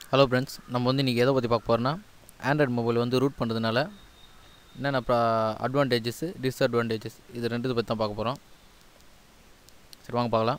hello friends நம்ம வந்து இன்றைக்கி எதை பற்றி பார்க்க போகிறோன்னா ஆண்ட்ராய்டு மொபைல் வந்து ரூட் பண்ணுறதுனால என்னென்ன ப்ரா அட்வான்டேஜஸ் டிஸ்அட்வான்டேஜஸ் இது ரெண்டு பற்றி தான் பார்க்க போகிறோம் சரி வாங்க பார்க்கலாம்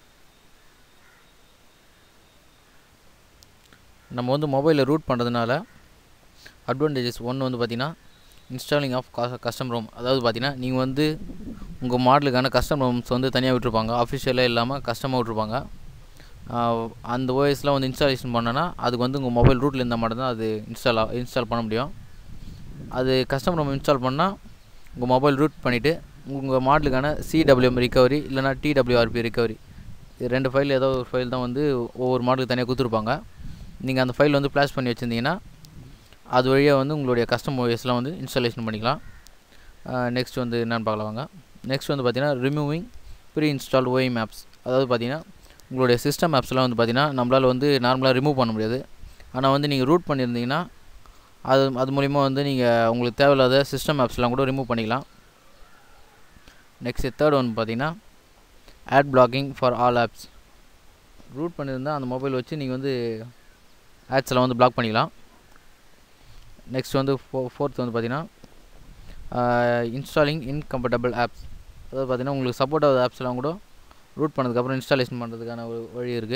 நம்ம வந்து மொபைலில் ரூட் பண்ணுறதுனால அட்வான்டேஜஸ் ஒன்று வந்து பார்த்திங்கன்னா இன்ஸ்டாலிங் ஆஃப் கஸ்டம் ரோம் அதாவது பார்த்தீங்கன்னா நீங்கள் வந்து உங்கள் மாடலுக்கான கஸ்டம் ரோம்ஸ் வந்து தனியாக விட்டுருப்பாங்க அஃபிஷியலாக இல்லாமல் கஸ்டமாக விட்ருப்பாங்க ஆஹ் அந்த ஓஎஸ்லாம் வந்து இன்ஸ்டாலேஷன் பண்ணனா அதுக்கு வந்து உங்கள் மொபைல் ரூட்டில் இருந்தால் மட்டும்தான் அது இன்ஸ்டால் இன்ஸ்டால் பண்ண முடியும் அது கஸ்டம் ரோம் இன்ஸ்டால் பண்ணால் உங்கள் மொபைல் ரூட் பண்ணிவிட்டு உங்கள் மாடலுக்கான சிடபிள்யூஎம் ரிகவரி இல்லைனா டிடபிள்யூஆர்பி ரிகவரி இது ரெண்டு ஃபைல் ஏதோ ஒரு ஃபைல் தான் வந்து ஒவ்வொரு மாடலுக்கு தனியாக கொடுத்துருப்பாங்க நீங்கள் அந்த ஃபைல் வந்து ஃப்ளாஷ் பண்ணி வச்சுருந்தீங்கன்னா அது வழியாக வந்து உங்களுடைய கஸ்டம் ஓஎஸ்லாம் வந்து இன்ஸ்டாலேஷன் பண்ணிக்கலாம் நெக்ஸ்ட் வந்து என்னென்னு பார்க்கலாம் வாங்க நெக்ஸ்ட் வந்து பார்த்தீங்கன்னா removing pre install OEM apps அதாவது பார்த்தீங்கன்னா உங்களுடைய சிஸ்டம் ஆப்ஸ்லாம் வந்து பார்த்தீங்கன்னா நம்மளால் வந்து நார்மலாக ரிமூவ் பண்ண முடியாது ஆனால் வந்து நீங்கள் ரூட் பண்ணியிருந்தீங்கன்னா அது அது மூலிமா வந்து நீங்கள் உங்களுக்கு தேவையில்லாத சிஸ்டம் ஆப்ஸ்லாம் கூட ரிமூவ் பண்ணிக்கலாம் நெக்ஸ்ட் தேர்ட் ஒன் பார்த்தீங்கன்னா ad blocking for all apps root பண்ணியிருந்தால் அந்த மொபைல் வச்சு நீங்கள் வந்து ஆட்ஸ்லாம் வந்து பிளாக் பண்ணிக்கலாம் நெக்ஸ்ட் வந்து ஃபோ ஃபோர்த் வந்து பார்த்தீங்கன்னா இன்ஸ்டாலிங் இன்கம்பர்டபிள் ஆப்ஸ் அதாவது பார்த்தீங்கன்னா உங்களுக்கு சப்போர்ட் ஆகுது ஆப்ஸ்லாம் கூட ரூட் பண்ணதுக்கப்புறம் இன்ஸ்டாலேஷன் பண்ணுறதுக்கான ஒரு வழி இருக்குது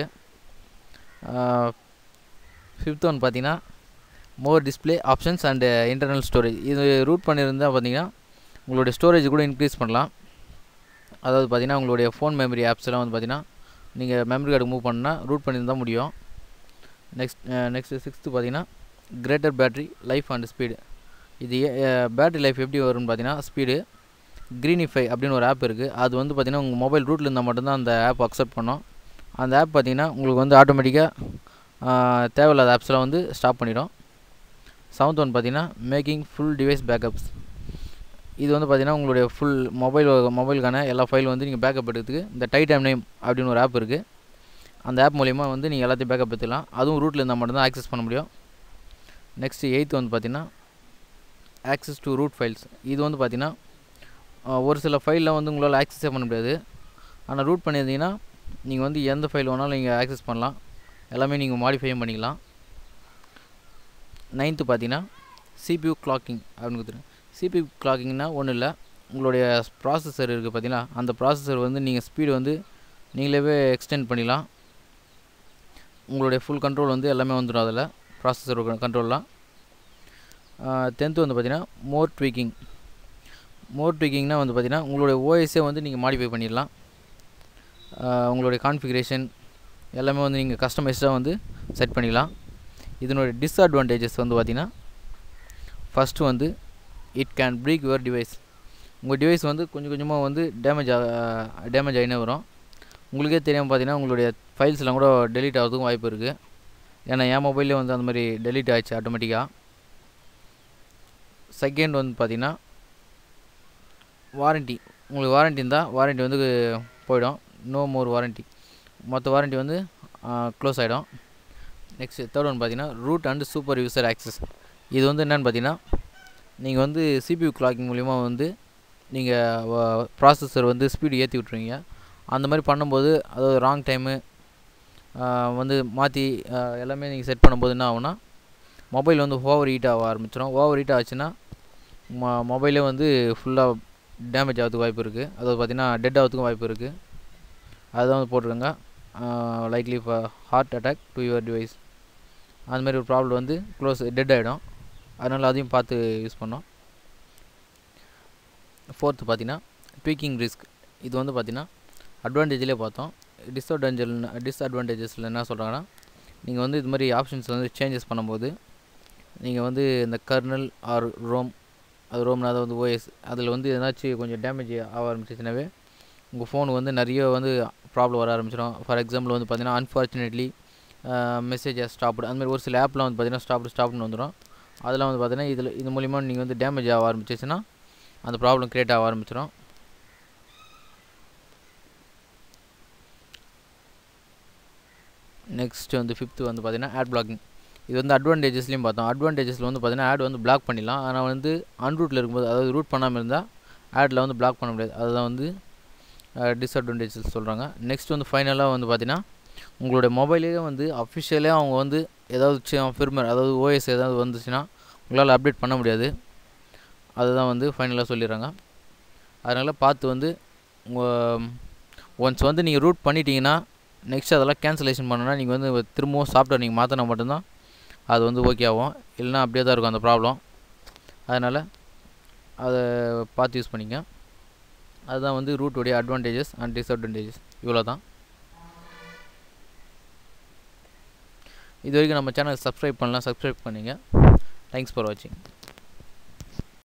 ஃபிஃப்த் ஒன் பார்த்தீங்கன்னா more display options and internal storage இது ரூட் பண்ணியிருந்தால் பார்த்தீங்கன்னா உங்களுடைய ஸ்டோரேஜ் கூட இன்க்ரீஸ் பண்ணலாம் அதாவது பார்த்தீங்கன்னா உங்களுடைய ஃபோன் மெமரி ஆப்ஸ் எல்லாம் வந்து பார்த்தீங்கன்னா நீங்கள் மெமரி கார்டு மூவ் பண்ணால் ரூட் பண்ணியிருந்தால் முடியும் நெக்ஸ்ட் நெக்ஸ்ட்டு சிக்ஸ்த்து பார்த்தீங்கன்னா greater battery life and speed இது பேட்ரி லைஃப் எப்படி வரும்னு பார்த்தீங்கன்னா ஸ்பீடு க்ரீனிஃபை அப்படின்னு ஒரு ஆப் இருக்குது அது வந்து பார்த்திங்கன்னா உங்கள் மொபைல் ரூட்டில் இருந்தால் மட்டும்தான் அந்த ஆப் அக்செப்ட் பண்ணோம் அந்த ஆப் பார்த்திங்கன்னா உங்களுக்கு வந்து ஆட்டோமேட்டிக்காக தேவையில்லாத ஆப்ஸ்லாம் வந்து ஸ்டாப் பண்ணிடும் செவன்த் ஒன் பார்த்திங்கன்னா மேக்கிங் ஃபுல் டிவைஸ் பேக்கப்ஸ் இது வந்து பார்த்திங்கன்னா உங்களுடைய ஃபுல் மொபைல் மொபைலுக்கான எல்லா ஃபைலும் வந்து நீங்கள் பேக்கப் எடுக்கிறதுக்கு இந்த டைடம் நேம் அப்படின்னு ஒரு ஆப் இருக்குது அந்த ஆப் மூலிமா வந்து நீங்கள் எல்லாத்தையும் பேக்கப் எடுத்துக்கலாம் அதுவும் ரூட்டில் இருந்தால் மட்டும்தான் ஆக்சஸ் பண்ண முடியும் நெக்ஸ்ட்டு எயித்து வந்து பார்த்திங்கன்னா ஆக்சஸ் டு ரூட் ஃபைல்ஸ் இது வந்து பார்த்திங்கன்னா ஒரு சில ஃபைலில் வந்து உங்களால் ஆக்சஸே பண்ண முடியாது ஆனால் ரூட் பண்ணியிருந்தீங்கன்னா நீங்கள் வந்து எந்த ஃபைல் வேணாலும் நீங்கள் ஆக்சஸ் பண்ணலாம் எல்லாமே நீங்கள் மாடிஃபையும் பண்ணிக்கலாம் நைன்த்து பார்த்தீங்கன்னா சிபியூ கிளாக்கிங் அப்படின்னு கொடுத்துருங்க சிபியூ கிளாக்கிங்னா ஒன்றும் இல்லை உங்களுடைய ப்ராசஸர் இருக்குது பார்த்தீங்கன்னா அந்த ப்ராசஸர் வந்து நீங்கள் ஸ்பீடு வந்து நீங்களே எக்ஸ்டெண்ட் பண்ணிக்கலாம் உங்களுடைய ஃபுல் கண்ட்ரோல் வந்து எல்லாமே வந்துடும் அதில் ப்ராசஸர் கண்ட்ரோல்லாம் டென்த்து வந்து பார்த்திங்கன்னா மோர் ட்வீக்கிங் மோர் ட்வீக்கிங்னா வந்து பார்த்திங்கன்னா உங்களுடைய ஓஎஸே வந்து நீங்கள் மாடிஃபை பண்ணிடலாம் உங்களுடைய கான்ஃபிகரேஷன் எல்லாமே வந்து நீங்கள் கஸ்டமைஸ்டாக வந்து செட் பண்ணிக்கலாம் இதனுடைய டிஸ்அட்வான்டேஜஸ் வந்து பார்த்திங்கன்னா ஃபஸ்ட்டு வந்து it can break your device உங்கள் டிவைஸ் வந்து கொஞ்சம் கொஞ்சமாக வந்து டேமேஜ் டேமேஜ் ஆகினே வரும் உங்களுக்கே தெரியாமல் பார்த்தீங்கன்னா உங்களுடைய ஃபைல்ஸ்லாம் கூட டெலீட் ஆகிறதுக்கும் வாய்ப்பு இருக்குது ஏன்னா என் மொபைல்லே வந்து அந்த மாதிரி டெலீட் ஆகிடுச்சு ஆட்டோமேட்டிக்காக செகண்ட் வந்து பார்த்திங்கன்னா வாரண்ட்டி உங்களுக்கு வாரண்ட்டி இருந்தால் வாரண்ட்டி வந்து போயிடும் நோ மோர் வாரண்ட்டி மொத்த வாரண்ட்டி வந்து க்ளோஸ் ஆகிடும் நெக்ஸ்ட் தேர்ட் ஒன் பார்த்தீங்கன்னா root and super user access இது வந்து என்னென்னு பார்த்தீங்கன்னா நீங்கள் வந்து சிபியூ கிளாக்கிங் மூலிமா வந்து நீங்கள் ப்ராசஸர் வந்து ஸ்பீடு ஏற்றி விட்ருவீங்க அந்த மாதிரி பண்ணும்போது அதாவது ராங் டைமு வந்து மாற்றி எல்லாமே நீங்கள் செட் பண்ணும்போது என்ன ஆகும்னா மொபைல் வந்து ஓவர் ஹீட் ஆக ஆரம்பிச்சிடும் ஓவர் ஹீட் ஆச்சுன்னா மொ மொபைலே வந்து ஃபுல்லாக டேமேஜ் ஆகிறதுக்கு வாய்ப்பு இருக்குது அதாவது பார்த்திங்கன்னா டெட் ஆகிறதுக்கும் வாய்ப்பு இருக்குது அதுதான் வந்து போட்டிருக்காங்க likely for hard attack to your device அந்த மாதிரி ஒரு ப்ராப்ளம் வந்து க்ளோஸ் டெட் ஆகிடும் அதனால் அதையும் பார்த்து யூஸ் பண்ணோம் ஃபோர்த்து பார்த்தீங்கன்னா ட்வீக்கிங் ரிஸ்க் இது வந்து பார்த்திங்கன்னா அட்வான்டேஜ்லேயே பார்த்தோம் டிஸ்அட்வான்டேஜ் டிஸ்அட்வான்டேஜஸில் என்ன சொல்கிறாங்கன்னா நீங்கள் வந்து இது மாதிரி ஆப்ஷன்ஸ் வந்து சேஞ்சஸ் பண்ணும்போது நீங்கள் வந்து இந்த கர்னல் ஆர் ரோம் அது ரோம்னா அதை வந்து ஓஎஸ் அதில் வந்து எதனாச்சும் கொஞ்சம் டேமேஜ் ஆக ஆரம்பிச்சிச்சுனாவே உங்கள் ஃபோன் வந்து நிறைய வந்து ப்ராப்ளம் வர ஆரம்பிச்சிடும் ஃபார் எக்ஸாம்பிள் வந்து பார்த்தீங்கன்னா அன்ஃபார்ச்சுனேட்லி மெசேஜ் ஸ்டாப்டு அந்த மாதிரி ஒரு சில ஆப்லாம் வந்து பார்த்தீங்கன்னா ஸ்டாப்டு ஸ்டாப்னு வந்துடும் அதெல்லாம் வந்து பார்த்தீங்கன்னா இதில் இது மூலிமா நீங்கள் வந்து டேமேஜ் ஆக ஆரம்பிச்சிச்சுன்னா அந்த ப்ராப்ளம் க்ரியேட் ஆக ஆரம்பிச்சிடும் நெக்ஸ்ட் வந்து ஃபிஃப்த்து வந்து பார்த்தீங்கன்னா ஆட் பிளாக்கிங் இது வந்து அட்வான்டேஜஸ்லையும் பார்த்தோம் அட்வான்டேஜஸில் வந்து பார்த்தீங்கன்னா ஆட் வந்து பிளாக் பண்ணிடலாம் ஆனால் வந்து அன்ரூட்டில் இருக்கும்போது அதாவது ரூட் பண்ணாமல் இருந்தால் ஆடில் வந்து பிளாக் பண்ண முடியாது அதுதான் வந்து டிஸ்அட்வான்டேஜஸ் சொல்கிறாங்க நெக்ஸ்ட் வந்து ஃபைனலாக வந்து பார்த்தீங்கன்னா உங்களுடைய மொபைலே வந்து அஃபிஷியலே அவங்க வந்து ஏதாவது ஃபிர்மர் அதாவது ஓஎஸ் ஏதாவது வந்துச்சுன்னா உங்களால் அப்டேட் பண்ண முடியாது அதுதான் வந்து ஃபைனலாக சொல்லிடுறாங்க அதனால் பார்த்து வந்து உங்கள் ஒன்ஸ் வந்து நீங்கள் ரூட் பண்ணிட்டீங்கன்னா நெக்ஸ்ட் அதெல்லாம் கேன்சலேஷன் பண்ணணும்னா நீங்கள் வந்து திரும்பவும் சாஃப்ட்வேர் நீங்கள் மாற்றினா மட்டும்தான் அது வந்து ஓகே ஆகும் இல்லைனா அப்படியே தான் இருக்கும் அந்த ப்ராப்ளம் அதனால் அதை பார்த்து யூஸ் பண்ணிங்க அதுதான் வந்து ரூட்டுடைய அட்வான்டேஜஸ் அண்ட் டிஸ்அட்வான்டேஜஸ் இவ்வளோ தான் இது வரைக்கும் நம்ம சேனல் சப்ஸ்கிரைப் பண்ணலாம் சப்ஸ்கிரைப் பண்ணிங்க தேங்க்ஸ் ஃபார் வாட்சிங்